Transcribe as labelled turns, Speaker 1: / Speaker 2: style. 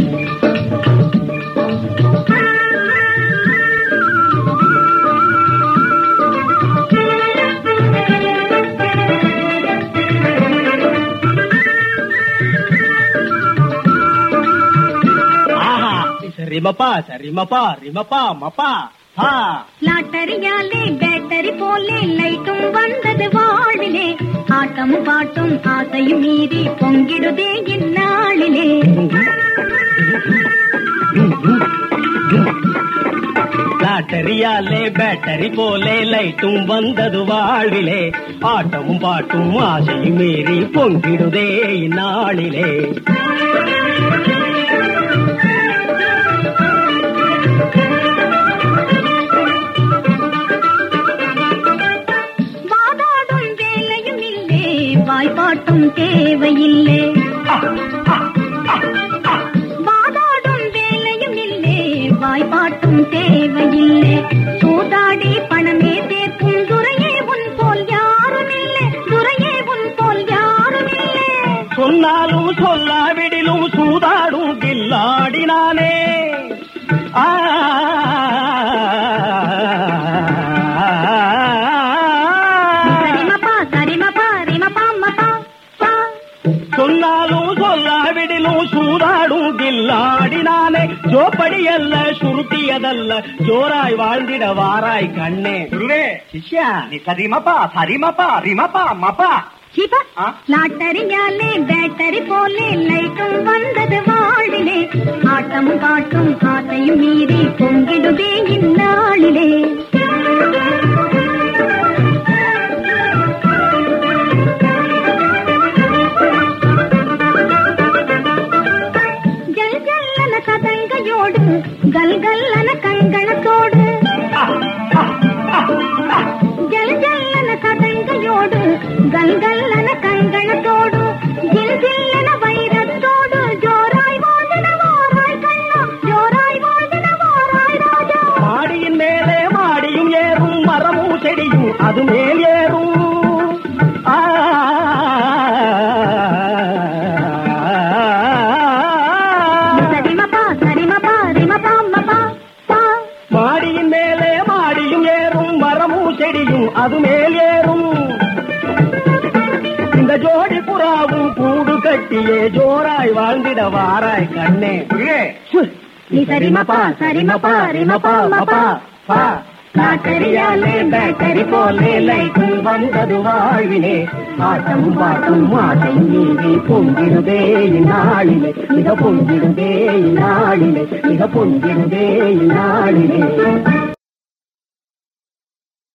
Speaker 1: ஆஹா சரிமப்பா சரிமப்பா ரிமப்பா மப்பா ஆ
Speaker 2: லாட்டரியாலே battery போலே லைட்டும் வந்தது வாழ்விலே ஆட்டமும் பாட்டும் ஆசையும் மீறி பொங்கிடுதே இந்நாளிலே
Speaker 1: லாட்டரியாலே பேட்டரி போலே லைட்டும் வந்தது வாழ்விலே ஆட்டமும் பாட்டும் ஆசையும் மீறி பொங்கிடுதே இந்நாளிலே
Speaker 2: வாதாடும் வேலையும் இல்லே வாய்ப்பாட்டும் தேவையில்லை வாதாடும் வேலையும் இல்லே வாய்ப்பாட்டும் தேவையில்லை சூதாடி பணமே சேர்க்கும் துறையே உன் போல் யாரும் இல்லை துறையே உன் போல் யாரும் இல்லை
Speaker 1: சொன்னாலும் சொல்லாவிடிலும் சூதாடும் கில்லாடினானே ஆ
Speaker 2: சரிமப்பா சரிமப்பா ரிமப்பா மப்பா பா
Speaker 1: சொன்னாலும் சொல்லாவிடிலும் சூதாடும் கில்லாடினானே ஜோப்படி அல்ல சுருட்டியதல்ல ஜோராய் வாழ்ந்திட வாராய் கண்ணே
Speaker 3: குருவே
Speaker 1: சிஷ்யா
Speaker 3: நீ சரிமப்பா சரிமப்பா ரிமப்பா மப்பா
Speaker 2: சீப்பா
Speaker 3: ஆ?
Speaker 2: லாட்டரியாலே பேட்டரி போலே லைட்டும் வந்தது வாழ்விலே ஆட்டமும் பாட்டும் ஆசையும் மீறி பொங்கிடுதே இந்நாளிலே ஜல் ஜல்லன கதங்கையோடு கல் கல்லன கங்கணத்தோடு ஜல் ஜல்லன கதங்கையோடு கல் கல்லன கங்கணத்தோடு ஜில் ஜில்லன வைரத்தோடு ஜோராய் வாழ்ந்திட வாராய் கண்ணா ஜோராய் வாழ்ந்திட வாராய் ராஜா
Speaker 1: மாடியின் மேலே மாடியும் ஏறும் மரமும் செடியும் அது மேல் ஏறும் ஆ.
Speaker 2: சரிமப்பா சரிமப்பா ரிமப்பா மப்பா பா
Speaker 1: மாடியின் மேலே மாடியும் ஏறும் மரமும் செடியும் அது மேல் ஏறும் இந்த ஜோடி புறாவும் கூடு கட்டியே ஜோராய் வாழ்ந்திட வாராய் கண்ணே
Speaker 3: குருவே
Speaker 2: நீ சரிமப்பா சரிமப்பா ரிமப்பா மப்பா
Speaker 1: பா லாட்டரியாலே பேட்டரி போலே லைட்டும் வந்தது வாழ்விலே ஆட்டமும் பாட்டும் ஆசை மீறி பொங்கிடுதே இந்நாளிலே மிக பொங்கிடுதே இந்நாளிலே மிக பொங்கிடுதே இந்நாளிலே